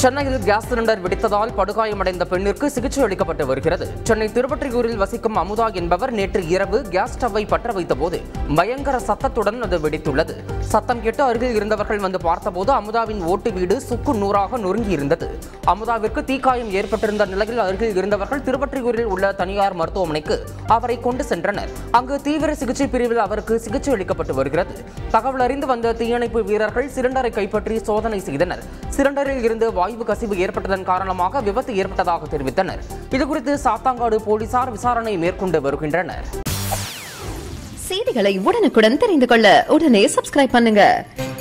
சென்னையில் gas cylinder வெடித்ததால் படுகாயமடைந்த பெண்ணிற்கு சிகிச்சை அளிக்கப்பட்டு வருகிறது சென்னை திருவொற்றியூரில் வசிக்கும் அமுதா என்பவர் நேற்று இரவு கேஸ் ஸ்டவ்வை பற்ற வைத்தபோது பயங்கர சத்தத்துடன் அது வெடித்துள்ளது சத்தம் கேட்டு அருகில் இருந்தவர்கள் வந்து பார்த்தபோது அமுதாவின் ஓட்டு வீடு சுக்கு நூறாக நொறுங்கி இருந்தது அமுதாவிற்கு தீக்காயம் ஏற்பட்டிருந்த நிலையில் அருகில் இருந்தவர்கள் திருவொற்றியூரில் உள்ள தனியார் மருத்துவமனைக்கு அவரை கொண்டு சென்றனர் அங்கு தீவிர சிகிச்சை பிரிவில் அவருக்கு சிகிச்சை அளிக்கப்பட்டு வருகிறது தகவல் அறிந்து வந்த தீயணைப்பு வீரர்கள் சிலிண்டரை கைப்பற்றி சோதனை செய்தனர் சிலிண்டரில் இருந்து வாயு கசிவு ஏற்பட்டதன் காரணமாக விபத்து ஏற்பட்டதாக தெரிவித்தனர் இதுகுறித்து சாத்தாங்காடு போலீசார் விசாரணை மேற்கொண்டு வருகின்றனர் செய்திகளை உடனுக்குடன் தெரிந்து கொள்ள உடனே சப்ஸ்கிரைப் பண்ணுங்க